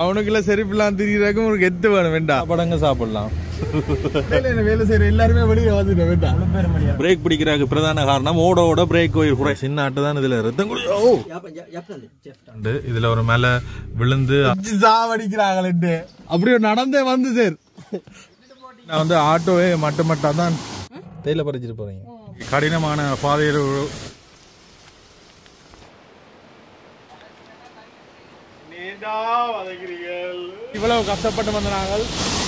அவனுக்குள்ள செருப்புலாம் திரியிறக்கும் ஒரு கெத்து வேணும் வேண்டாம் படங்க சாப்பிடலாம் வேலை செய்யற எல்லாருமே வெளியில வந்துட்டு வேண்டாம் பிரேக் பிடிக்கிறதுக்கு பிரதான காரணம் ஓட ஓட பிரேக் குறை சின்ன ஆட்டு தான் இதுல ரத்தம் குடி- ஓ உண்டு. இதுல ஒரு மேல விழுந்து சாவடிக்கிறாங்களே அப்படியே நடந்தே வந்து சார் நான் வந்து ஆட்டோவே மட்ட மட்டா தான் தேயில பறிச்சிட்டு போறீங்க கடினமான பாதையில் இவ்வளவு கஷ்டப்பட்டு வந்த நாங்கள்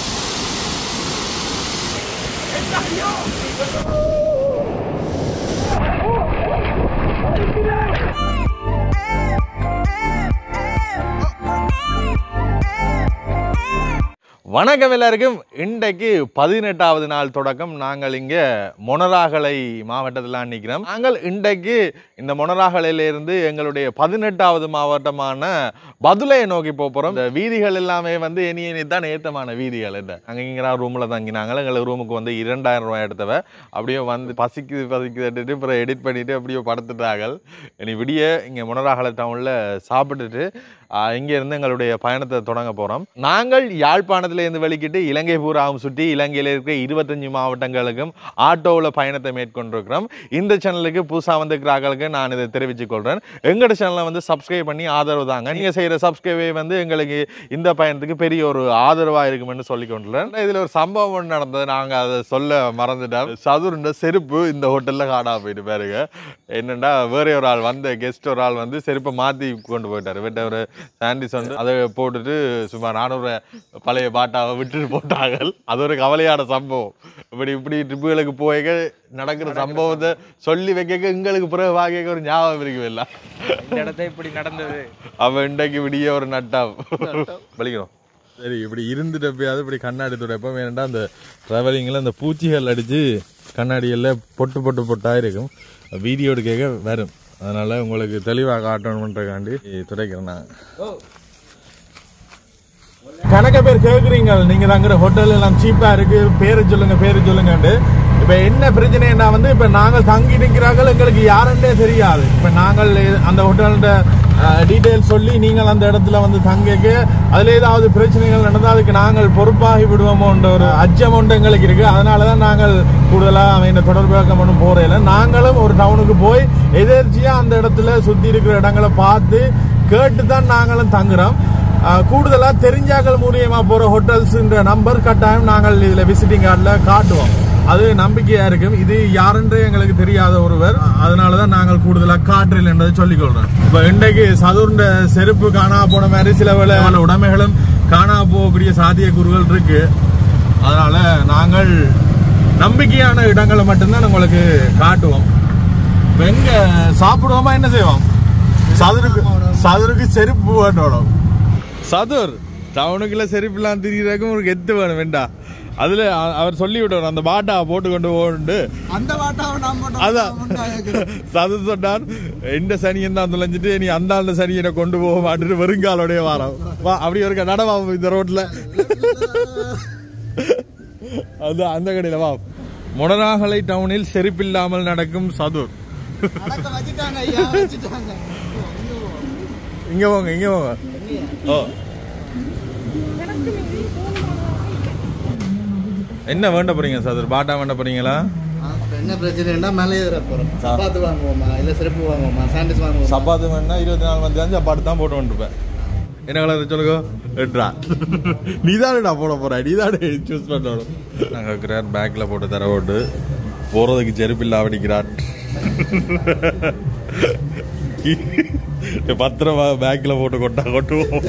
வணக்கம் எல்லாருக்கும் இன்றைக்கு பதினெட்டாவது நாள் தொடக்கம் நாங்கள் இங்கே மொனராகலை மாவட்டத்தில் நிற்கிறோம் நாங்கள் இன்றைக்கு இந்த மொனராகலையிலிருந்து எங்களுடைய பதினெட்டாவது மாவட்டமான பதுளையை நோக்கி போக போகிறோம் இந்த வீதிகள் எல்லாமே வந்து இனி இனி தான் ஏத்தமான வீதிகள் என்ன அங்கே இங்கே ரூமில் தங்கினாங்க எங்களுக்கு ரூமுக்கு வந்து இரண்டாயிரம் ரூபாய் எடுத்தவ அப்படியே வந்து பசிக்குது பசிக்குதுட்டு அப்புறம் எடிட் பண்ணிட்டு அப்படியே படுத்துட்டாங்க இனி விடிய இங்கே மொனராகலை டவுனில் சாப்பிட்டுட்டு ஆஹ், இங்க இருந்து எங்களுடைய பயணத்தை தொடங்க போகிறோம் நாங்கள் யாழ்ப்பாணத்திலேருந்து வெளிக்கிட்டு இலங்கை பூராவும் சுற்றி இலங்கையில் இருக்கிற இருபத்தஞ்சு மாவட்டங்களுக்கும் ஆட்டோவில் பயணத்தை மேற்கொண்டிருக்கிறோம் இந்த சேனலுக்கு புதுசாக வந்திருக்கிறார்களுக்கு நான் இதை தெரிவித்துக் கொள்கிறேன் எங்களோட சேனலை வந்து சப்ஸ்கிரைப் பண்ணி ஆதரவு தாங்க நீங்கள் செய்கிற சப்ஸ்கிரைபே வந்து எங்களுக்கு இந்த பயணத்துக்கு பெரிய ஒரு ஆதரவாக இருக்குமென்னு சொல்லி கொண்டுள்ளேன் இதில் ஒரு சம்பவம் ஒன்று நடந்தது நாங்கள் அதை சொல்ல மறந்துட்டோம் சதுருண்ட செருப்பு இந்த ஹோட்டலில் காணா போயிட்டு பாருங்க என்னண்டா வேற ஒரு ஆள் வந்த கெஸ்ட் ஒரு ஆள் வந்து செருப்பை மாற்றி கொண்டு போயிட்டார் விட்ட ஒரு சாண்டிஸ் வந்து அதை போட்டுட்டு சுமார் நானூறு பழைய பாட்டாவை விட்டுட்டு போட்டாங்க அது ஒரு கவலையான சம்பவம் இப்படி இப்படி ட்ரிப்புகளுக்கு போய் நடக்கிற சம்பவத்தை சொல்லி வைக்க எங்களுக்கு பிறகு வாங்க ஒரு ஞாபகம் இருக்கு இல்லை இந்த இடத்த இப்படி நடந்தது அவன் இன்றைக்கு விடிய ஒரு நட்டா வலிக்கணும் சரி இப்படி இருந்துட்டு எப்பயாவது இப்படி கண்ணாடி துடைப்போம் வேணுண்டா அந்த ட்ராவலிங்கில் அந்த பூச்சிகள் அடித்து கண்ணாடியில் பொட்டு பொட்டு பொட்டாக இருக்கும் வீடியோ எடுக்க வரும் அதனால உங்களுக்கு தெளிவாக காட்டணுன்றக்காண்டி துடைக்கிறேன் நான் கணக்க பேர் கேக்குறீங்க நீங்க தங்குற ஹோட்டல் எல்லாம் சீப்பா இருக்கு பேரு சொல்லுங்க பேரு சொல்லுங்கன்ட்டு இப்ப என்ன பிரச்சனைன்னா வந்து இப்ப நாங்கள் தங்கி நிற்கிறார்கள் எங்களுக்கு யாருன்னே தெரியாது இப்ப நாங்கள் அந்த ஹோட்டலோட டீடைல் சொல்லி நீங்கள் அந்த இடத்துல வந்து தங்கிக்க அதுல ஏதாவது பிரச்சனைகள் நடந்தால் அதுக்கு நாங்கள் பொறுப்பாகி விடுவோமோன்ற ஒரு அச்சம் ஒன்று எங்களுக்கு இருக்கு அதனாலதான் நாங்கள் கூடுதலா அவன் தொடர்பு ஒன்றும் போறையில நாங்களும் ஒரு டவுனுக்கு போய் எதேர்ச்சியா அந்த இடத்துல சுத்தி இருக்கிற இடங்களை பார்த்து கேட்டு தான் நாங்களும் தங்குறோம் ஆஹ் கூடுதலா தெரிஞ்சாக்கள் மூலியமா போற ஹோட்டல்ஸ்ன்ற நம்பர் கட்டாயம் நாங்கள் இதுல விசிட்டிங் கார்டுல காட்டுவோம் அது நம்பிக்கையா இருக்கும் இது யாருன்றே எங்களுக்கு தெரியாத ஒருவர் அதனாலதான் நாங்கள் கூடுதலா காற்றில் என்பதை சொல்லிக் கொள்றோம் இப்ப இன்றைக்கு சதுர்ந்த செருப்பு காணா போன மாதிரி சில வேளை உடைமைகளும் காணா போகக்கூடிய சாத்தியக்கூறுகள் இருக்கு அதனால நாங்கள் நம்பிக்கையான இடங்களை மட்டும்தான் உங்களுக்கு காட்டுவோம் இப்ப எங்க சாப்பிடுவோமா என்ன செய்வோம் சதுருக்கு சதுருக்கு செருப்பு வேணும் சதுர் டவுனுக்குள்ள செருப்புலாம் திரிகிறதுக்கும் ஒரு கெத்து வேணும் வேண்டா அதுல அ- அவர் சொல்லி விட்டார் அந்த பாட்டா போட்டு கொண்டு போகணுண்டு அந்த வாட்டாவை நாம் அதான் சது சொன்னார் இந்த சனியன் தான் தொலைஞ்சிட்டு நீ அந்த அந்த சனியனை கொண்டு போக மாட்டுட்டு வெறுங்காலோடய வாரம் வா அப்படி ஒரு நடவா இந்த ரோட்ல அது அந்த கடையில வா மொடனாகலை டவுனில் செருப்பில்லாமல் நடக்கும் சதுர் நடக்க வச்சுட்டாங்க ஐயா வச்சுட்டாங்க இங்க போங்க இங்க போங்க ஓ என்ன வேண்ட போறீங்க சதுர் பாட்டா வேண்ட போறீங்களா இப்ப என்ன பிரச்சனைன்னா மேலே ஏற போறோம் சப்பாத்து வாங்குவோமா இல்ல செருப்பு வாங்குவோமா சாண்டிஸ் வாங்குவோமா சப்பாத்து வேணா இருபத்தி நாலு மணி நேரம் சப்பாத்து தான் போட்டு வந்துருப்பேன் என்ன கலர் சொல்லுங்க எட்ரா நீ தானடா போட போற நீ தானே சூஸ் பண்ணணும் நாங்கள் இருக்கிறார் பேக்கில் போட்டு தர ஓட்டு போகிறதுக்கு செருப்பில்லா அவடிக்கிறார் பத்திரமா பேக்கில் போட்டு கொட்டா கொட்டுவோம்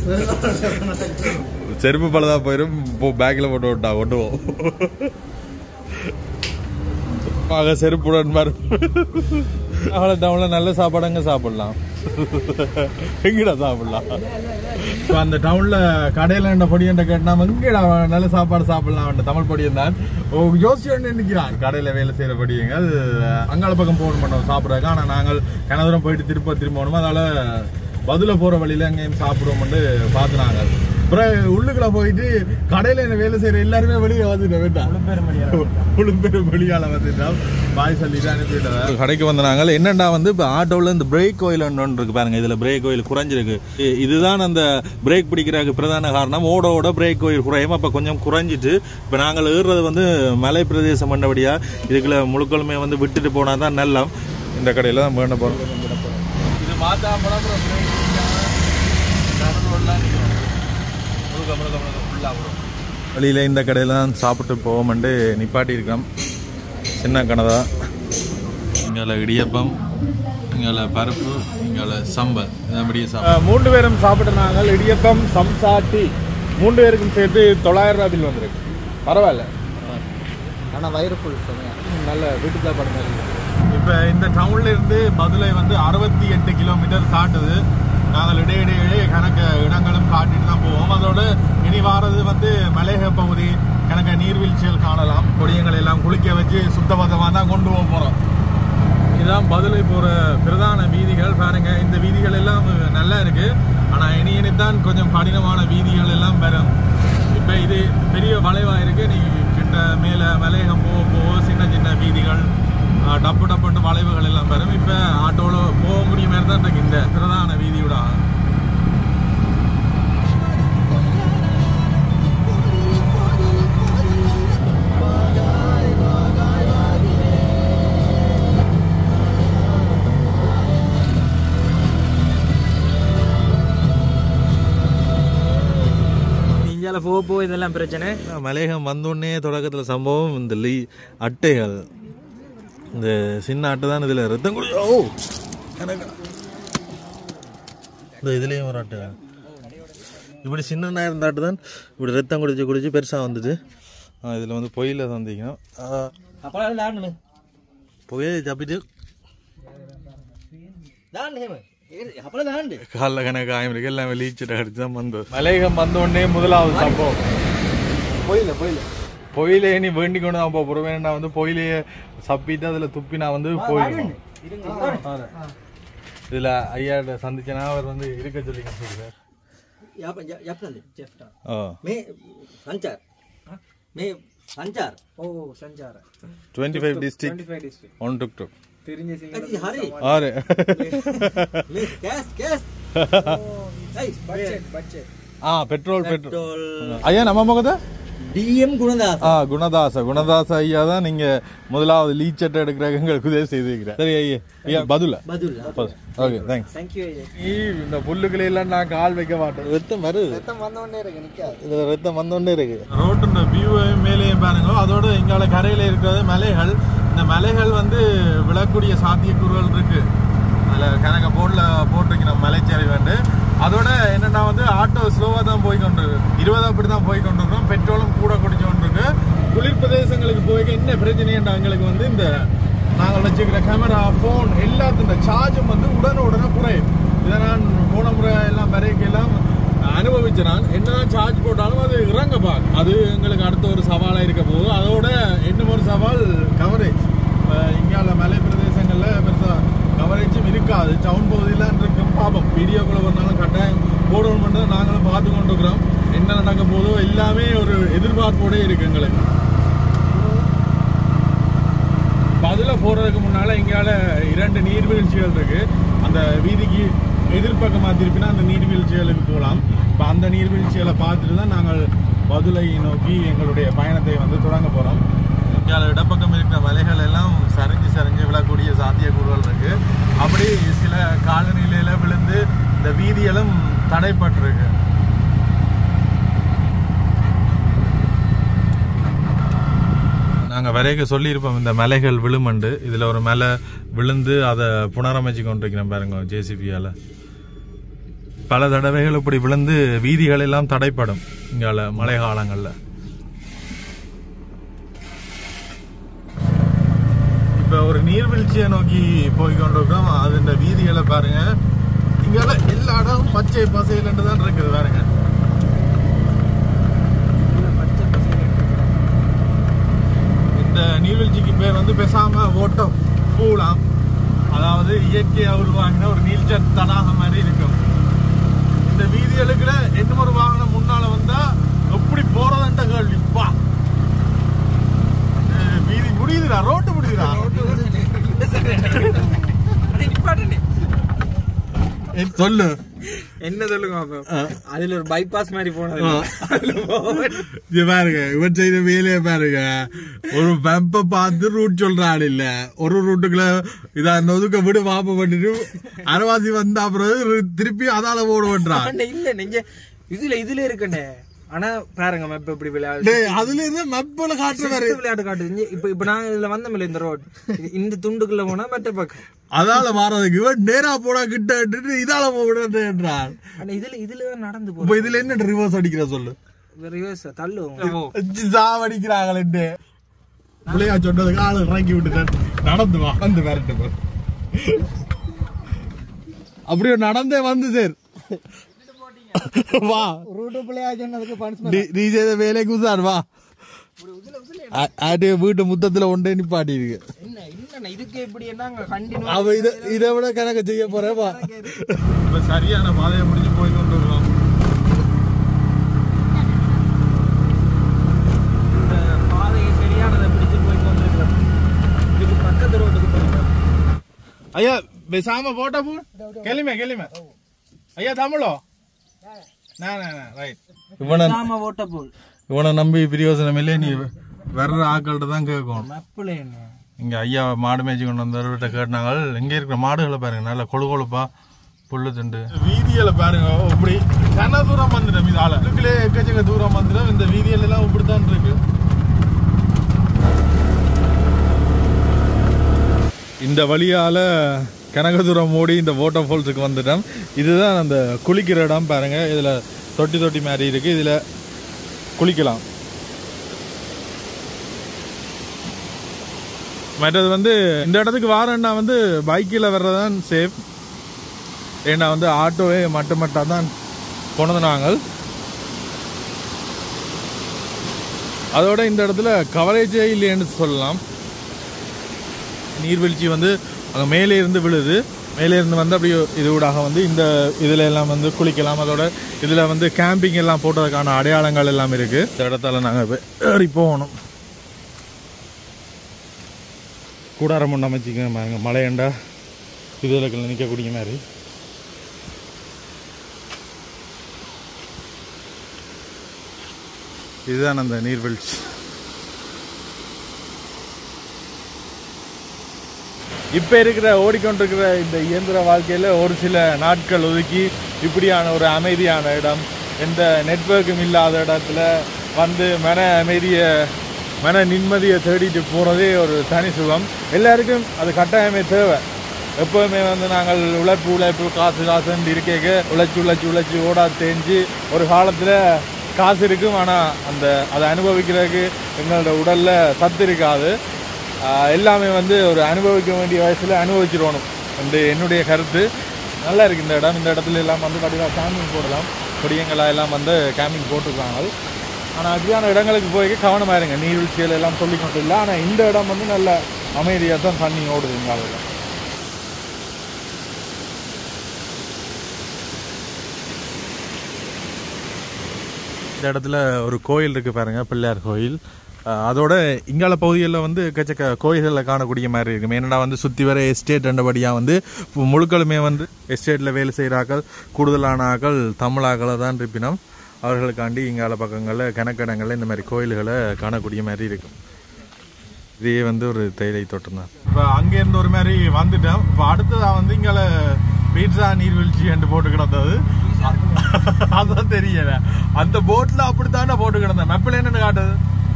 செருப்பு பலதா போயிடும் பேக்கில் போட்டு விட்டா கொட்டுவோம் ஆக செருப்புடன் வரும் அவளை டவுன்ல நல்ல சாப்பாடு அங்க சாப்பிடலாம் எங்கடா சாப்பிடலாம் இப்ப அந்த டவுன்ல கடையில என்ன பொடியன்ற கேட்டா எங்கடா நல்ல சாப்பாடு சாப்பிடலாம் தமிழ் பொடியன் தான் ஓ யோசிச்சு நிற்கிறான் கடையில வேலை செய்யற பொடியங்கள் அங்காள பக்கம் போகணும் பண்ணோம் சாப்பிடறதுக்கு ஆனா நாங்கள் கனதூரம் போயிட்டு திருப்ப திரும்ப போகணும் அதனால பதில போற வழியில எங்கேயும் சாப்பிடுவோம்னு பார்த்துனாங்க அப்புறம் உள்ளுக்குள்ள போயிட்டு கடையில என்ன வேலை செய்யற எல்லாருமே வெளியே வந்துட்டோம் வேண்டாம் உளும்பெரும் வெளியால வந்துட்டோம் பாய் சொல்லிட்டு அனுப்பிவிட்டோம் கடைக்கு வந்த நாங்கள் என்னண்டா வந்து இப்போ ஆட்டோவில் இந்த பிரேக் ஆயில் ஒன்று இருக்கு பாருங்க இதில் பிரேக் ஆயில் குறைஞ்சிருக்கு இ- இதுதான் அந்த பிரேக் பிடிக்கிறதுக்கு பிரதான காரணம் ஓட ஓட பிரேக் ஆயில் குறையும் அப்போ கொஞ்சம் குறைஞ்சிட்டு இப்போ நாங்கள் ஏறுறது வந்து மலை பிரதேசம் பண்ணபடியா இதுக்குள்ள முழுக்களுமே வந்து விட்டுட்டு போனால் தான் நல்லம் இந்த கடையில் தான் வேண்ட போகிறோம் இது மாத்தாம அப்புறம் பிரேக் முழுக்க முழுக்க முழுக்க ஃபுல்லாக வரும் வெளியில் இந்த கடையில் தான் சாப்பிட்டு போவோம்ட்டு நிப்பாட்டி இருக்கோம் சின்ன கடை தான் இங்கே இடியப்பம் இங்கே பருப்பு இங்கே சம்பல் இதான் பெரிய சாம்பல் மூன்று பேரும் சாப்பிட்ட நாங்கள் இடியப்பம் சம்சாட்டி மூன்று பேருக்கும் சேர்த்து தொள்ளாயிரம் ரூபாய் பில் வந்திருக்கு பரவாயில்ல ஆனா வயிறு ஃபுல் சொன்னேன் நல்ல வீட்டு சாப்பாடு மாதிரி இப்போ இந்த டவுன்ல இருந்து மதுரை வந்து அறுபத்தி எட்டு கிலோமீட்டர் காட்டுது நாங்கள் இடையிடையே கணக்கு இடங்களும் காட்டிட்டு தான் போவோம் அதோட இனி வாரது வந்து மலையக பகுதி கணக்க நீர்வீழ்ச்சிகள் காணலாம் கொடியங்களை எல்லாம் குளிக்க வச்சு சுத்தபத்தமாக தான் கொண்டு போக போகிறோம் இதுதான் மதுரை போகிற பிரதான வீதிகள் பாருங்க இந்த வீதிகள் எல்லாம் நல்லா இருக்கு ஆனால் இனி இனித்தான் கொஞ்சம் கடினமான வீதிகள் எல்லாம் வரும் இப்போ இது பெரிய வளைவாக இருக்கு நீ கிட்ட மேலே மலையகம் போக போக சின்ன சின்ன வீதிகள் ஆஹ், டப்பு டப்புன்னு வளைவுகள் எல்லாம் வரும் இப்போ ஆட்டோவில் போக முடிய மாதிரி தான் இருக்கு இந்த பிரதான வீதியோட இந்தியால போக போக இதெல்லாம் பிரச்சனை மலையகம் வந்தோடனே தொடக்கத்தில் சம்பவம் இந்த லீ அட்டைகள் இந்த சின்ன அட்டை தான் இதில் ரத்தம் குடி ஓ எனக்கு இந்த இதுலேயும் ஒரு அட்டை இப்படி சின்ன இருந்த அட்டை தான் இப்படி ரத்தம் குடிச்சு குடிச்சு பெருசாக வந்துட்டு இதில் வந்து பொயில சந்திக்கணும் அப்பலாம் லான்னு பொயிலை தப்பிட்டு லான்னு ஹேம அப்பலாம் லாண்டு காலில் கணக்கு ஆயம் இருக்கு எல்லாம் வெளியிச்சிட்டு அடிச்சு தான் வந்தது மலையகம் வந்தோடனே முதலாவது சம்பவம் போயில போயில பொயிலே நீ வேண்டி கொண்டு தான் போக போகிறேன் நான் வந்து பொயிலையே சப்பிட்டு அதில் துப்பி நான் வந்து போயிடுவேன் இதுல ஐயாட்ட சந்திச்சனா அவர் வந்து இருக்க சொல்லி சொல்றார் எப்பனது செஃப்டா ஓ மே சஞ்சார் மே சஞ்சார் ஓ சஞ்சார் twenty five district district one டுக் டுக் தெரிஞ்ச சிங்க ஹரி ஆறு மே கேஸ் கேஸ் ஐ பட்ஜெட் பட்ஜெட் ஆ பெட்ரோல் பெட்ரோல் ஐயா நம்ம முகத்தை டிஎம் குணதாஸ் ஆ குணதாச குணதாச ஐயா தான் நீங்க முதலாவது லீ சட்டை எடுக்கிறாங்க எங்களுக்கு உதவி செய்திருக்கிறேன் சரி ஐயா ஐயா பதில பதுல் ஓகே தேங்க்ஸ் தேங்க் யூ இந்த புல்லுக்களை எல்லாம் நான் கால் வைக்க மாட்டேன் ரத்தம் வருது ரத்தம் வந்தோடனே இருக்கு நிக்காது இதுல ரத்தம் வந்தோண்டே இருக்கு ரோட்டு வியூ மேலேயும் பாருங்க அதோட இங்கால கரையில இருக்கிறது மலைகள் இந்த மலைகள் வந்து விழக்கூடிய சாத்தியக்கூறுகள் இருக்கு அதில் கணக்க போர்டில் போட்டிருக்கணும் மலைச்சரிவுண்டு அதோட என்னன்னா வந்து ஆட்டோ ஸ்லோவாக தான் போய் கொண்டு இருபது அப்படி தான் போய் கொண்டிருக்கோம் பெட்ரோலும் கூட குடிச்சு கொண்டிருக்கு குளிர் பிரதேசங்களுக்கு போய் என்ன பிரச்சனைன்றா எங்களுக்கு வந்து இந்த நாங்கள் வச்சுக்கிற கேமரா ஃபோன் எல்லாத்துக்கும் சார்ஜும் வந்து உடனே உடனே குறையும் இதை நான் போன முறை எல்லாம் வரைக்கும் எல்லாம் அனுபவிச்ச நான் என்னதான் சார்ஜ் போட்டாலும் அது இறங்க பார்க்கும் அது எங்களுக்கு அடுத்த ஒரு சவாலாக இருக்க போகுது அதோட இன்னும் ஒரு சவால் கவரேஜ் இங்கால மலை பிரதேசங்களில் பெருசாக கவரேஜும் இருக்காது டவுன் பகுதியெல்லாம் இருக்கும் பாப்போம் வீடியோக்குள்ள ஒரு நாளும் கட்டாயம் போடணும் மட்டும் நாங்களும் பார்த்து கொண்டிருக்கிறோம் என்ன நடக்க போதோ எல்லாமே ஒரு எதிர்பார்ப்போட இருக்கு எங்களுக்கு பதில போறதுக்கு முன்னால இங்கால இரண்டு நீர்வீழ்ச்சிகள் இருக்கு அந்த வீதிக்கு எதிர்ப்பக்கமா திருப்பினா அந்த நீர்வீழ்ச்சிகளுக்கு போகலாம் இப்போ அந்த நீர்வீழ்ச்சிகளை பார்த்துட்டு தான் நாங்கள் பதுளை நோக்கி எங்களுடைய பயணத்தை வந்து தொடங்க போறோம் இங்கால இடப்பக்கம் இருக்கிற மலைகள் எல்லாம் சரிஞ்சு சரிஞ்சு விழக்கூடிய சாத்தியக்கூறுகள் இருக்கு அப்படி சில காலநிலையில விழுந்து இந்த வீதிகளும் தடைப்பட்டிருக்கு நாங்கள் வரைக்க சொல்லியிருப்போம் இந்த மலைகள் விழுமண்டு இதில் ஒரு மலை விழுந்து அதை புனரமைச்சு கொண்டிருக்கிறோம் பாருங்க ஜேசிபியால் பல தடவைகள் இப்படி விழுந்து வீதிகள் எல்லாம் தடைப்படும் இங்கால மழை காலங்களில் இப்போ ஒரு நீர்வீழ்ச்சியை நோக்கி போய் கொண்டிருக்கிறோம் அது இந்த வீதிகளை பாருங்க இங்கால எல்லா இடமும் பச்சை பசையிலண்டு தான் இருக்குது பாருங்க இந்த நீர்வீழ்ச்சிக்கு பேர் வந்து பேசாம ஓட்டம் பூலாம் அதாவது இயற்கையாக உருவாகின ஒரு நீர்ச்சல் தடாகம் மாதிரி இருக்கும் இந்த வீதிகளுக்குள்ள இன்னும் ஒரு வாகனம் முன்னால சொல்லு என்ன சொல்லுங்க பாப்போம் அதுல ஒரு பைபாஸ் மாதிரி போனது இது பாருங்க இவன் செய்த வேலையை பாருங்க ஒரு வெப்ப பார்த்து ரூட் சொல்றாள் இல்ல ஒரு ரூட்டுக்குள்ள இதா நொதுக்க விடு வாப்ப பண்ணிட்டு அரவாசி வந்த அப்புறம் திருப்பி அதால ஓட பண்றான் அண்ணே, இல்ல நீங்க இதுல இதுல இருக்கண்ணே ஆனா பாருங்க மேப் எப்படி விளையாடு டேய், அதுல இருந்து மெப்பல காட்டுற பாரு சித்து விளையாட்டு காட்டுது இப்ப இப்ப நாங்க இதுல வந்தோம்ல இந்த ரோட் இந்த துண்டுக்குள்ள போனா மற்ற பக்கம் அதால மாறதுக்கு இவன் நேரா போடா கிட்ட விட்டுட்டு இதால போடுறான் ஆனா இதுல இதுல தான் நடந்து இப்ப போறோம் இதுல என்ன ரிவர்ஸ் அடிக்கிற சொல்லு ரிவர்ஸ் தள்ளுவோம் சாவடிக்கிறாங்களே பிள்ளையா சொன்னதுக்கு ஆளு இறங்கி விட்டுட்டேன் நடந்து வா வந்து விரட்டு போ அப்படியே நடந்தே வந்து சார் வா ரூட்டு பிள்ளையா சொன்னதுக்கு பனிஷ்மெண்ட் நீ நீ செய்த வேலைக்கு சார் வா ஆட்டு வீட்டு முத்தத்துல ஒன்றே நிப்பாட்டி இருக்கு என்ன என்ன இதுக்கு இப்படி என்னங்க கண்டினியூ அவ இத இதை விட கணக்கு செய்ய போறேன் வா இப்ப சரியான பாதையை முடிஞ்சு போய் கொண்டு இருக்கோம் இந்த பாதையை சரியானதை பிடிச்சு போய் கொண்டிருக்கிறோம் இதுக்கு பக்கத்து ரோட்டுக்கு போயிருக்கோம் ஐயா பேசாம போட்டா போ கேளுமே கேளுமே ஐயா தமிழோ ரைட் இவனை நாம ஓட்ட போல் இவனை நம்பி பிரயோசனம் இல்லை நீ வர்ற ஆக்கள்கிட்ட தான் கேட்கணும் மப்பிள என்ன இங்க ஐயா மாடு மேய்ச்சி கொண்டு வந்தவர்கிட்ட கேட்டாங்க இங்க இருக்கிற மாடுகளை பாருங்க நல்ல கொழு கொழுப்பா புல்லு துண்டு வீதியில பாருங்க இப்படி கன தூரம் வந்துடும் இதால இதுக்குள்ளே எக்கச்சக்க தூரம் வந்துடும் இந்த வீதியில எல்லாம் இப்படித்தான் இருக்கு இந்த வழியால கனகதுரம் ஓடி இந்த வாட்டர் ஃபால்ஸுக்கு வந்துட்டோம் இதுதான் அந்த குளிக்கிற இடம் பாருங்க இதுல தொட்டி தொட்டி மாதிரி இருக்கு இதுல குளிக்கலாம் மற்றது வந்து இந்த இடத்துக்கு வாரேன்னா வந்து பைக்கில் வர்றதான் சேஃப் ஏன்னா வந்து ஆட்டோவே மட்ட மட்டா தான் கொண்டு நாங்கள் அதோட இந்த இடத்துல கவரேஜே இல்லைன்னு சொல்லலாம் நீர்வீழ்ச்சி வந்து அங்கே மேலே இருந்து விழுது மேலே இருந்து வந்து அப்படியே இது ஊடாக வந்து இந்த இதில் எல்லாம் வந்து குளிக்கலாம் அதோட இதில் வந்து கேம்பிங் எல்லாம் போட்டதுக்கான அடையாளங்கள் எல்லாம் இருக்குது இந்த இடத்துல நாங்கள் ஏறி போகணும் கூடாரம் ஒன்று அமைச்சிக்க பாருங்க மழையண்டா இதில் நிற்கக்கூடிய மாதிரி இதுதான் அந்த நீர்வீழ்ச்சி இப்போ இருக்கிற ஓடிக்கொண்டிருக்கிற இந்த இயந்திர வாழ்க்கையில் ஒரு சில நாட்கள் ஒதுக்கி இப்படியான ஒரு அமைதியான இடம் எந்த நெட்வொர்க்கும் இல்லாத இடத்துல வந்து மன அமைதியை மன நிம்மதியை தேடிட்டு போகிறதே ஒரு தனி சுகம் எல்லாருக்கும் அது கட்டாயமே தேவை எப்போவுமே வந்து நாங்கள் உழைப்பு உழைப்பு காசு காசுன்னு இருக்க உழைச்சி உழைச்சி உழைச்சி ஓடா தேஞ்சு ஒரு காலத்தில் காசு இருக்கும் ஆனால் அந்த அதை அனுபவிக்கிறதுக்கு எங்களோட உடலில் சத்து இருக்காது ஆஹ் எல்லாமே வந்து ஒரு அனுபவிக்க வேண்டிய வயசில் அனுபவிச்சிடணும் என்று என்னுடைய கருத்து நல்லா இருக்கு இந்த இடம் இந்த இடத்துல எல்லாம் வந்து கண்டிப்பாக கேம்பிங் போடலாம் கொடியங்களா எல்லாம் வந்து கேம்பிங் போட்டிருக்காங்க ஆனால் அப்படியான இடங்களுக்கு போய் கவனமாக இருங்க நீர்வீழ்ச்சிகள் எல்லாம் சொல்லிக்கொண்டு இல்லை ஆனால் இந்த இடம் வந்து நல்ல அமைதியாக தான் தண்ணி ஓடுது இந்த அளவில் இந்த இடத்துல ஒரு கோயில் இருக்கு பாருங்க பிள்ளையார் கோயில் அஹ் அதோட இங்கால பகுதிகளில் வந்து எக்கச்சக்க கோயில்களில் காணக்கூடிய மாதிரி இருக்கும் ஏன்னா வந்து சுற்றி வர எஸ்டேட் ரெண்டபடியாக வந்து இப்போ முழுக்களுமே வந்து எஸ்டேட்டில் வேலை செய்கிறாக்கள் கூடுதலான ஆக்கள் தமிழாக்களை தான் இருப்பினும் அவர்களுக்காண்டி இங்கால பக்கங்களில் கணக்கிடங்களில் இந்த மாதிரி கோயில்களை காணக்கூடிய மாதிரி இருக்கும் இதே வந்து ஒரு தேயிலை தோட்டம் தான் இப்போ அங்கேருந்து ஒரு மாதிரி வந்துட்டோம் இப்போ அடுத்ததாக வந்து இங்கால பீட்சா நீர்வீழ்ச்சி என்று போட்டு கிடந்தது அதான் தெரியல அந்த போட்ல அப்படித்தானே போட்டு கிடந்தேன் மெப்பில் என்னன்னு காட்டுது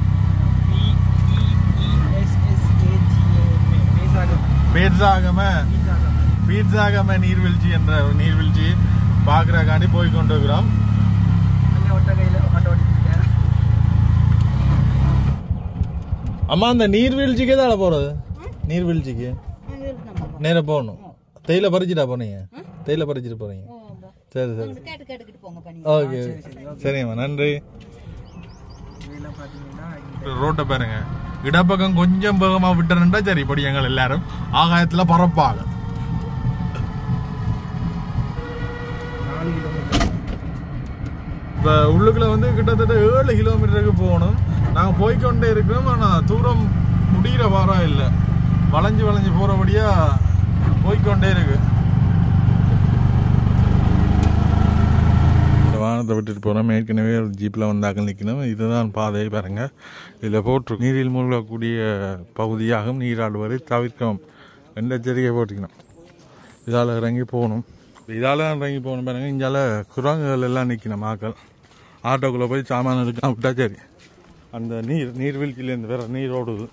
பீட்சாகம பீட்சாகம நீர்வீழ்ச்சி என்ற ஒரு நீர்வீழ்ச்சி பார்க்கறக்காண்டி போய் கொண்டு இருக்கிறோம் அம்மா அந்த நீர்வீழ்ச்சிக்கே தான் போறது நீர்வீழ்ச்சிக்கு நேரா போகணும் தேயிலை பறிச்சுட்டா போனீங்க தேயிலை பறிச்சுட்டு போறீங்க சரி சரி கேட்டு கேட்டுக்கிட்டு போங்க பண்ணி ஓகே சரிங்கம்மா நன்றி ரோட்டை பாருங்க இடப்பக்கம் கொஞ்சம் வேகமா விட்டுறா சரி இப்படி எங்கள் எல்லாரும் ஆகாயத்துல பறப்பாங்க இப்போ உள்ளுக்குள்ள வந்து கிட்டத்தட்ட ஏழு கிலோமீட்டருக்கு போகணும் நாங்கள் போய்க்கொண்டே இருக்கோம் ஆனால் தூரம் முடிகிற வாரம் இல்லை வளைஞ்சு வளைஞ்சு போகிறபடியா போய்க்கொண்டே இருக்கு வாகனத்தை விட்டுட்டு போகிறோம் ஏற்கனவே ஒரு ஜீப்பில் வந்தாக்கள் நிற்கணும் இதுதான் பாதை பாருங்க இதில் போட்டு நீரில் மூழ்கக்கூடிய பகுதியாகும் நீராடுவதை தவிர்க்கவும் எந்த எச்சரிக்கை போட்டுக்கணும் இதால் இறங்கி போகணும் இதால் இறங்கி போகணும் பாருங்க இங்கால குரங்குகள் எல்லாம் நிற்கணும் ஆக்கள் ஆட்டோக்குள்ளே போய் சாமான எடுக்க விட்டா சரி அந்த நீர் நீர்வீழ்ச்சியிலேருந்து வேற நீர் ஓடுது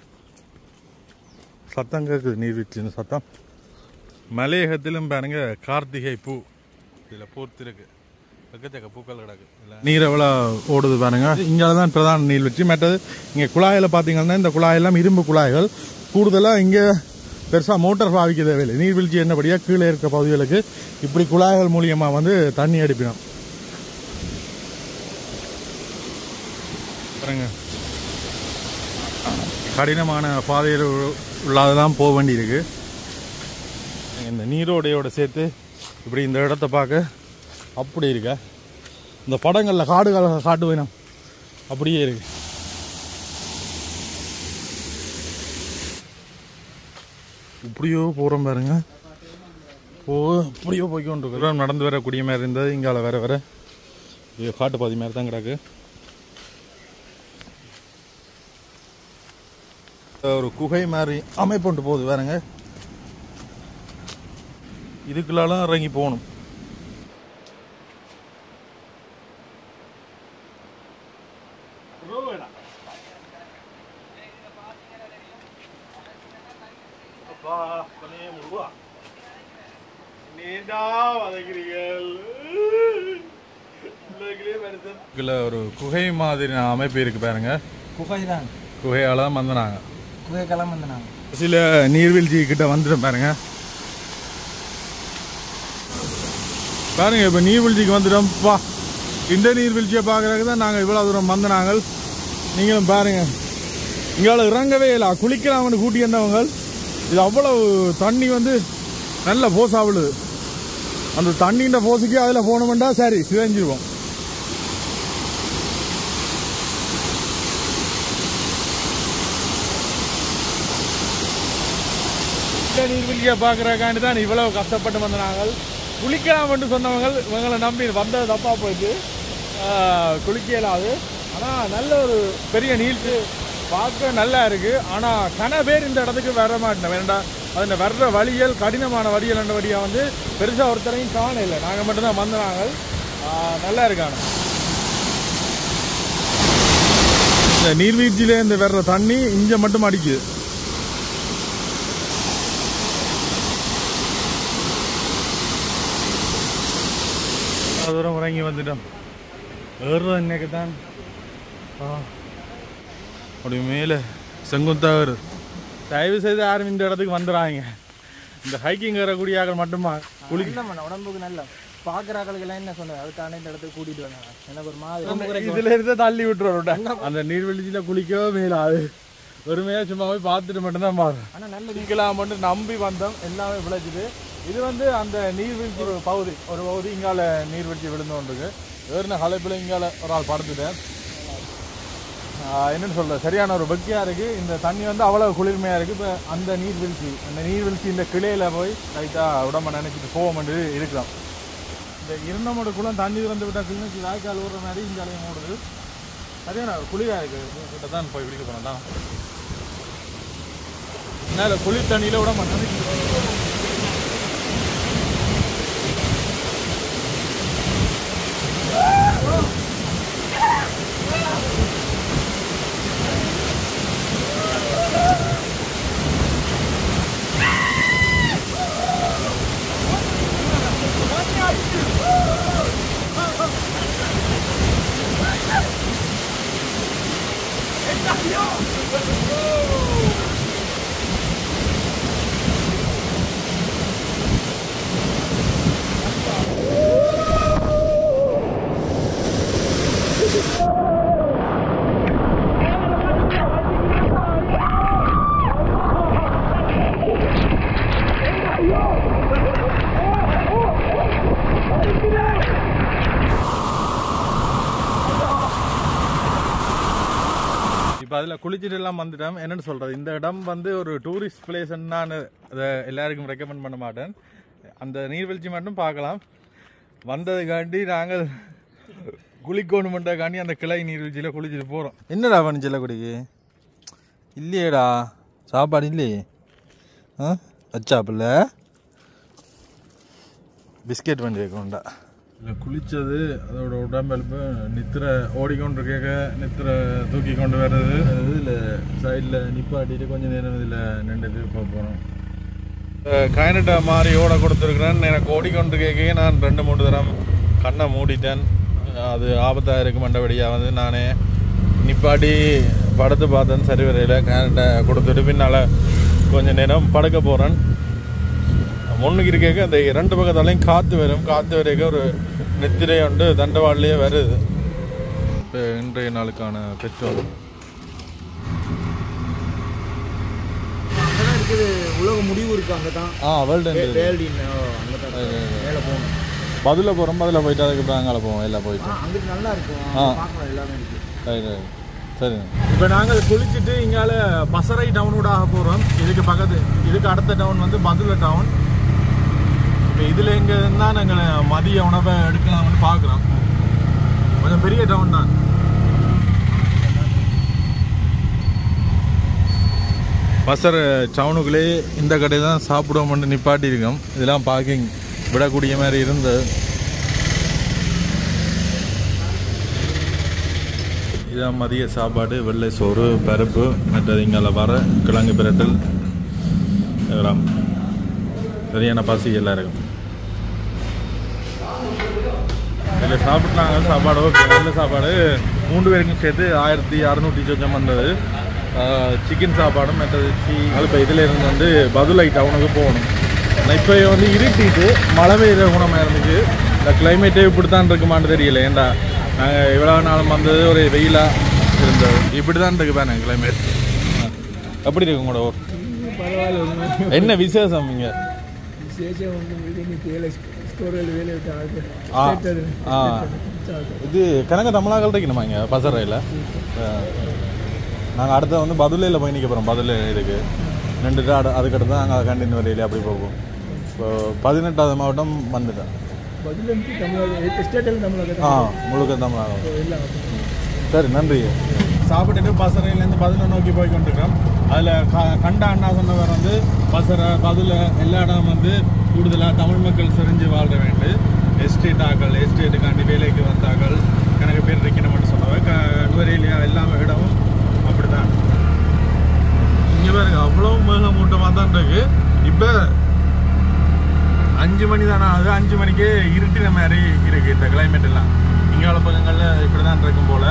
சத்தம் கேட்குது நீர்வீழ்ச்சின்னு சத்தம் மலையகத்திலும் பாருங்க கார்த்திகை பூ இதில் பூர்த்திருக்கு எக்கச்சக்க பூக்கள் கிடக்கு இதுல நீர் எவ்வளோ ஓடுது பாருங்க இங்கே தான் பிரதான நீர்வீழ்ச்சி மற்றது இங்கே குழாயில் பார்த்தீங்கன்னா இந்த குழாயெல்லாம் இரும்பு குழாய்கள் கூடுதலாக இங்கே பெருசாக மோட்டார் பாவிக்க தேவையில்லை நீர்வீழ்ச்சி என்னபடியாக கீழே இருக்க பகுதிகளுக்கு இப்படி குழாய்கள் மூலியமாக வந்து தண்ணி அடிப்பினோம் பாருங்க கடினமான பாதையில் உள்ளாதான் போக வேண்டியிருக்கு இந்த நீரோடையோட சேர்த்து இப்படி இந்த இடத்த பார்க்க அப்படி இருக்க இந்த படங்களில் காடுகளை காட்டு வேணும் அப்படியே இருக்கு இப்படியோ போகிறோம் பாருங்க ஓ இப்படியோ போய்க்கொண்டிருக்கிறோம் நடந்து வரக்கூடிய மாதிரி இருந்தது இங்கால வேற வேற இது காட்டு பாதி மாதிரி தான் கிடக்கு ஒரு குகை மாதிரி அமைப்புண்டு போகுது வேறங்க இதுக்குள்ளாலும் இறங்கி போகணும் இதுல ஒரு குகை மாதிரி அமைப்பு இருக்கு பாருங்க குகை தான் குகையால தான் வந்தனாங்க குகை கிளம்ப வந்து நாங்கள் சில நீர்வீழ்ச்சி கிட்ட வந்துடும் பாருங்க பாருங்க இப்ப நீர்வீழ்ச்சிக்கு வந்துட்டோம் பா இந்த நீர்வீழ்ச்சியை பார்க்கறதுக்கு தான் நாங்கள் இவ்வளோ தூரம் வந்த நாங்கள் நீங்களும் பாருங்க இங்கால இறங்கவே இல்லை குளிக்கலாம்னு கூட்டி வந்தவங்க இது அவ்வளவு தண்ணி வந்து நல்ல போசா விழுது அந்த தண்ணின்ற போசுக்கு அதில் போனோம்டா சரி சிதைஞ்சிருவோம் இந்த நீர்வீழ்ச்சியை பார்க்கறக்காண்டி தான் இவ்வளவு கஷ்டப்பட்டு வந்த நாங்கள் குளிக்கலாம்னு சொன்னவங்க இவங்களை நம்பி வந்தது தப்பா போயிட்டு ஆஹ், குளிக்க இயலாது ஆனால் நல்ல ஒரு பெரிய நீர்த்து பார்க்க நல்லா இருக்கு ஆனால் கன பேர் இந்த இடத்துக்கு வர மாட்டேன் வேண்டாம் அதில் வர்ற வழியல் கடினமான வழியல் என்ற வழியாக வந்து பெருசாக ஒருத்தரையும் காண இல்லை நாங்கள் மட்டும்தான் வந்த நாங்கள் ஆஹ், நல்லா இருக்கான இந்த நீர்வீழ்ச்சியிலேருந்து வர்ற தண்ணி இங்கே மட்டும் அடிக்குது அவ்வளவு தூரம் இறங்கி வந்துட்டோம் ஏறுறது இன்னைக்கு தான் ஆ. அப்படி மேலே செங்குத்தாக தயவு செய்து யாரும் இந்த இடத்துக்கு வந்துடுறாங்க இந்த ஹைக்கிங் ஏறக்கூடிய ஆட்கள் மட்டுமா குளி நல்ல உடம்புக்கு நல்ல பார்க்குறாக்களுக்கெல்லாம் என்ன சொன்னது அதுக்கான இந்த இடத்துக்கு கூட்டிட்டு வந்தாங்க எனக்கு ஒரு மாதிரி இதுல இருந்து தள்ளி விட்டுறோம் அந்த நீர்வீழ்ச்சியில குளிக்கவே மேலாது ஒருமையா சும்மா போய் பார்த்துட்டு மட்டும்தான் பாரு ஆனால் நல்ல நீங்களாம் மட்டும் நம்பி வந்தோம் எல்லாமே விளைஞ்சுது இது வந்து அந்த நீர்வீழ்ச்சி ஒரு பகுதி ஒரு பகுதி இங்கால நீர்வீழ்ச்சி விழுந்தோன்றிருக்கு ஏறின கலைப்பில் இங்கால ஒரு ஆள் படுத்துட்டேன் ஆஹ் என்னன்னு சொல்ற சரியான ஒரு பக்கியா இருக்கு இந்த தண்ணி வந்து அவ்வளவு குளிர்மையா இருக்கு இப்போ அந்த நீர்வீழ்ச்சி அந்த நீர்வீழ்ச்சி இந்த கிளையில போய் லைட்டா உடம்ப நினைச்சிட்டு போவோம் இருக்கலாம் இந்த இருந்தமோட குளம் தண்ணி திறந்து விட்டா கிளிநொச்சி வாய்க்கால் ஊடுற மாதிரி இந்த அலையும் ஓடுது சரியான ஒரு குளிரா இருக்கு கிட்ட தான் போய் பிடிக்க போனோம் தான் மேல குளிர் தண்ணியில விட மாட்டேன் இப்போ அதில் குளிச்சுட்டு எல்லாம் வந்துட்டோம் என்னன்னு சொல்றது இந்த இடம் வந்து ஒரு டூரிஸ்ட் பிளேஸ் நான் அதை எல்லாருக்கும் ரெக்கமெண்ட் பண்ண மாட்டேன் அந்த நீர்வீழ்ச்சி மட்டும் பார்க்கலாம் வந்ததுக்காண்டி நாங்கள் குளிக்கணுமெண்டாக்காண்டி அந்த கிளை நீர்வீழ்ச்சியில் குளிச்சுட்டு போகிறோம் என்னடா பண்ணி செல்லக்குடிக்கு இல்லையேடா சாப்பாடு இல்லையே ஆ வச்சாப்புல பிஸ்கெட் வண்டி வைக்கணும்டா இல்லை குளித்தது அதோட உடம்பெலுப்பு நித்திரை ஓடிக்கொண்டு கேட்க நித்திரை தூக்கி கொண்டு வர்றது இதில் சைடில் நிப்பாட்டிட்டு கொஞ்சம் நேரம் இதில் நின்றுட்டு போகிறோம் கைனட்டா மாதிரி ஓட கொடுத்துருக்குறேன் எனக்கு ஓடிக்கொண்டு கேட்க நான் ரெண்டு மூணு தரம் கண்ணை மூடிட்டேன் அது ஆபத்தாக இருக்கு மண்டபடியாக வந்து நானே நிப்பாட்டி படுத்து பார்த்தேன் சரி வரையில் கைனட்டை கொடுத்துட்டு பின்னால் கொஞ்சம் நேரம் படுக்க போகிறேன் முன்னுக்கு இருக்க அந்த ரெண்டு பக்கத்தாலையும் காற்று வரும் காற்று வரைக்கும் ஒரு நெத்திரை உண்டு தண்டவாளிலேயே வருது இப்போ இன்றைய நாளுக்கான பெட்ரோல் அங்கதான் இருக்குது உலக முடிவு இருக்கு அங்கே தான் ஆ வேர்ல்டு வேல்டின் அங்கே தான் மேலே போகணும் பதில போகிறோம் பதில் போயிட்டு அதுக்கப்புறம் அங்கால போவோம் எல்லாம் போயிட்டு அங்கிட்டு நல்லா இருக்கும் ஆ. பார்க்கலாம் எல்லாமே இருக்கு ரைட் ரைட் சரி இப்போ நாங்கள் குளிச்சுட்டு இங்கால பசறை டவுனோட ஆக போகிறோம் இதுக்கு பக்கத்து இதுக்கு அடுத்த டவுன் வந்து மதுரை டவுன் இப்போ இதில் எங்கே இருந்தால் நாங்கள் மதிய உணவை எடுக்கலாம்னு பார்க்குறோம் கொஞ்சம் பெரிய டவுன் தான் பசர் டவுனுக்குள்ளே இந்த கடை தான் சாப்பிடுவோம்னு நிப்பாட்டி இருக்கோம் இதெல்லாம் பார்க்கிங் விடக்கூடிய மாதிரி இருந்தது இதான் மதிய சாப்பாடு வெள்ளை சோறு பருப்பு மற்றது இங்கால வர கிழங்கு பிரட்டல் இதெல்லாம் சரியான பசி எல்லாம் இருக்கும் இதில் சாப்பிட்டாங்க சாப்பாடு ஓகே நல்ல சாப்பாடு மூன்று பேருக்கும் சேர்த்து ஆயிரத்தி அறநூற்றி சொச்சம் வந்தது சிக்கன் சாப்பாடும் மற்றது சீ இப்போ இதில் இருந்து வந்து பதுளை டவுனுக்கு போகணும் ஆனால் இப்போ வந்து இருட்டிட்டு மழை பெய்கிற குணமாக இருந்துச்சு இந்த கிளைமேட்டே இப்படி தான் இருக்குமான்னு தெரியல ஏன்டா நாங்கள் இவ்வளோ நாளும் வந்தது ஒரு வெயிலாக இருந்தது இப்படி தான் இருக்கு பாருங்க கிளைமேட் எப்படி இருக்கு உங்களோட ஊர் பரவாயில்ல என்ன விசேஷம் இங்கே விசேஷம் வந்து இன்னைக்கு வேலை ஸ்டோரில் வேலை விட்டு ஆ ஆ இது கனக தமிழாக்கள் இருக்கணுமா இங்கே பசறையில் நாங்கள் அடுத்த வந்து பதுலையில் போய் நிற்க போகிறோம் பதுலை இதுக்கு நின்றுட்டு அடு அதுக்கடுத்து தான் நாங்கள் கண்டினியூ வரையில அப்படி போவோம் இப்போ பதினெட்டாவது மாவட்டம் வந்துட்டேன் பதில் வந்து தமிழக ஸ்டேட்டில் தமிழக ஆ முழுக்க தமிழகம் எல்லாம் சரி நன்றி சாப்பிட்டுட்டு பசறையிலேருந்து பதிலை நோக்கி போய் கொண்டிருக்கோம் அதில் க கண்ட அண்ணா சொன்னவர் வந்து பசறை பதில் எல்லா இடம் வந்து கூடுதலாக தமிழ் மக்கள் செறிஞ்சு வாழ்ற வேண்டு எஸ்டேட் ஆக்கள் எஸ்டேட்டுக்காண்டி வேலைக்கு வந்தாக்கள் கணக்கு பேர் இருக்கணும்னு சொன்னவர் க நுவரையிலேயே எல்லாமே இடமும் அப்படிதான் இங்கே பாருங்க அவ்வளோ மேகமூட்டமாக தான் இருக்கு இப்போ அஞ்சு மணி தானே ஆகுது அஞ்சு மணிக்கே இருட்டின மாதிரி இருக்கு இந்த கிளைமேட் எல்லாம் இங்கே உள்ள பக்கங்களில் இப்படி தான் இருக்கும் போல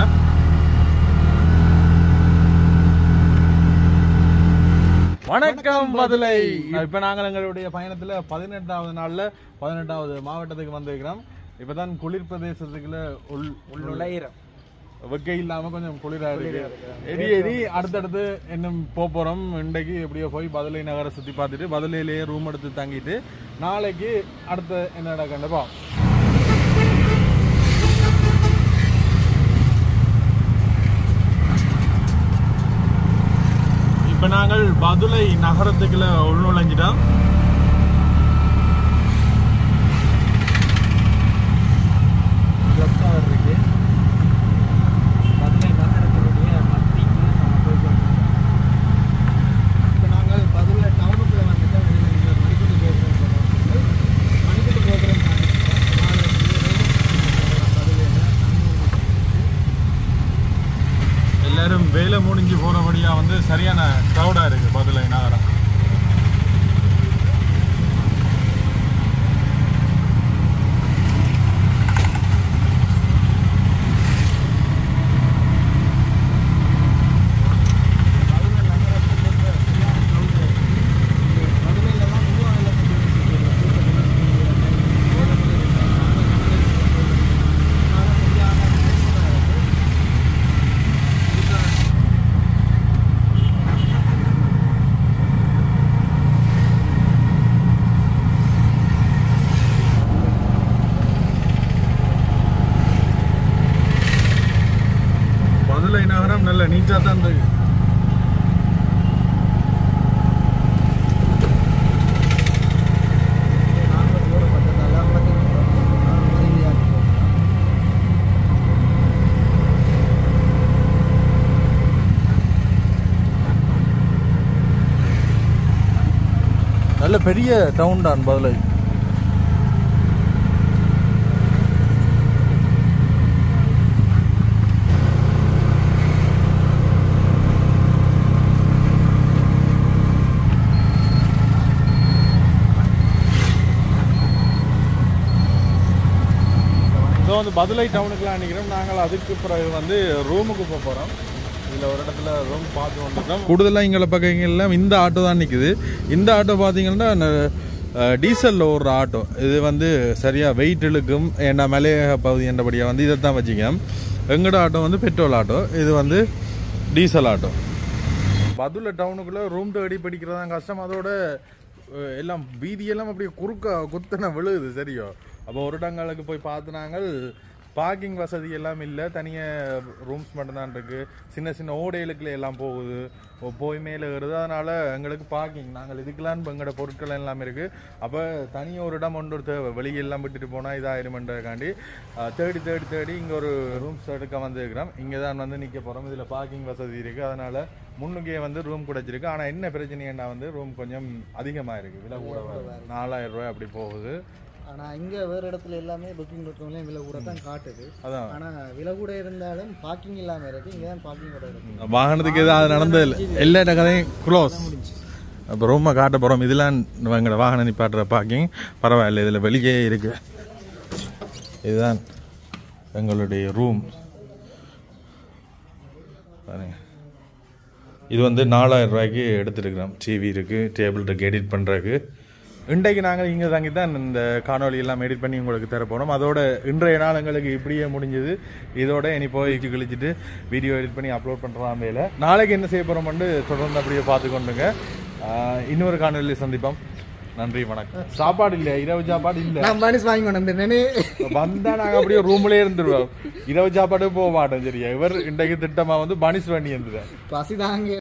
வணக்கம் மதுரை இப்போ நாங்கள் எங்களுடைய பயணத்தில் பதினெட்டாவது நாளில் பதினெட்டாவது மாவட்டத்துக்கு வந்திருக்கிறோம் இப்போ தான் குளிர் பிரதேசத்துக்குள்ள உள் உள் நுழையிறோம் வெக்கை இல்லாம கொஞ்சம் குளிரா இருக்கு எரி எரி அடுத்தடுத்து இன்னும் போக போறோம் இன்றைக்கு எப்படியோ போய் பதுளை நகரை சுத்தி பார்த்துட்டு பதுளையிலேயே ரூம் எடுத்து தங்கிட்டு நாளைக்கு அடுத்த என்னடா கண்டப்பா இப்ப நாங்கள் பதுளை நகரத்துக்குள்ள உள்நுழைஞ்சிட்டோம் லொக்காக இருக்கு மதுரை நகரத்தினுடைய மத்திக்கு நம்ம போய் கொண்டிருக்கோம் இப்போ நாங்கள் பதுளை டவுனுக்குள்ளே வந்துட்டோம் மணிக்கூட்டு கோபுரம் சொல்லுவாங்க மணிக்கூட்டு கோபுரம் எல்லாரும் வேலை முடிஞ்சு போறபடியா வந்து சரியான க்ரௌடா இருக்கு பதுளை நகரம் பதுளை நகரம் நல்ல நீட்டா தான் இருக்கு நல்ல பெரிய டவுன் தான் பதிலை ஸோ வந்து பதுளை டவுனுக்குலாம் நிற்கிறோம் நாங்கள் அதுக்கு பிறகு வந்து ரூமுக்கு போக போகிறோம் இதில் ஒரு இடத்துல ரூம் பார்த்து வந்துட்டோம் கூடுதலாக இங்கே பக்கங்கள்லாம் இந்த ஆட்டோ தான் நிற்குது இந்த ஆட்டோ பார்த்தீங்கன்னா டீசலில் ஓடுற ஆட்டோ இது வந்து சரியாக வெயிட் இழுக்கும் ஏன்னா மலையக பகுதி என்றபடியாக வந்து இதை தான் வச்சுக்க எங்கட ஆட்டோ வந்து பெட்ரோல் ஆட்டோ இது வந்து டீசல் ஆட்டோ பதுளை டவுனுக்குள்ளே ரூம் தேடி படிக்கிறது தான் கஷ்டம் அதோட அஹ், எல்லாம் வீதியெல்லாம் அப்படியே குறுக்க குத்தனை விழுகுது சரியோ அப்போ ஒரு இடங்களுக்கு போய் பார்த்து நாங்கள் பார்க்கிங் வசதி எல்லாம் இல்லை தனியாக ரூம்ஸ் மட்டும்தான் இருக்கு சின்ன சின்ன ஓடைகளுக்குள்ள எல்லாம் போகுது ஓ, போய் மேலே வருது அதனால எங்களுக்கு பார்க்கிங் நாங்கள் இதுக்கெல்லாம் இப்போ எங்களோட பொருட்கள் எல்லாம் இருக்கு அப்போ தனியாக ஒரு இடம் ஒன்று தேவை வெளியெல்லாம் விட்டுட்டு போனால் இதாயிருமென்றக்காண்டி அஹ், தேடி தேடி தேடி இங்கே ஒரு ரூம்ஸ் எடுக்க வந்திருக்கிறோம் இங்கே தான் வந்து நிற்க போகிறோம் இதில் பார்க்கிங் வசதி இருக்குது அதனால முன்னுக்கே வந்து ரூம் கிடைச்சிருக்கு ஆனால் என்ன பிரச்சனைன்னா வந்து ரூம் கொஞ்சம் அதிகமாக இருக்குது விலை கூட வருது. நாலாயிரம் ரூபாய் அப்படி போகுது ஆனா இங்க வேற இடத்துல எல்லாமே புக்கிங் டாட் விலை கூட தான் காட்டுது அதான் ஆனா விலை கூட இருந்தாலும் பார்க்கிங் இல்லாம இருக்கு இங்க தான் பார்க்கிங் கூட இருக்கு வாகனத்துக்கு ஏதாவது நடந்தது இல்லை எல்லா இட கதையும் க்ளோஸ் அப்போ ரூமை காட்ட போகிறோம் இதெல்லாம் எங்களோட வாகனம் நிப்பாட்டுற பார்க்கிங் பரவாயில்ல இதில் வெளியே இருக்கு இதுதான் எங்களுடைய ரூம் பாருங்க இது வந்து நாலாயிரம் ரூபாய்க்கு எடுத்துருக்கிறோம் டிவி இருக்குது டேபிள் இருக்குது எடிட் பண்ணுறதுக்கு இன்றைக்கு நாங்கள் இங்கே தங்கி தான் இந்த காணொளி எல்லாம் எடிட் பண்ணி உங்களுக்கு தர போனோம் அதோட இன்றைய நாள் எங்களுக்கு இப்படியே முடிஞ்சது இதோட இனி போய் கழிச்சிட்டு வீடியோ எடிட் பண்ணி அப்லோட் பண்ணுறோம் வேலை நாளைக்கு என்ன செய்ய போகிறோம்னு தொடர்ந்து அப்படியே பார்த்து கொண்டுங்க ஆஹ் இன்னொரு காணொலியில் சந்திப்போம் நன்றி வணக்கம் சாப்பாடு இல்லை இரவு சாப்பாடு இல்லை நான் மனுஷ் வாங்கி கொண்டு வந்தேனே வந்தா நாங்க அப்படியே ரூம்லயே இருந்துருவோம் இரவு சாப்பாடு போக மாட்டோம் சரியா இவர் இன்றைக்கு திட்டமா வந்து பனிஷ் பண்ணி இருந்துட்டேன் பசி தாங்க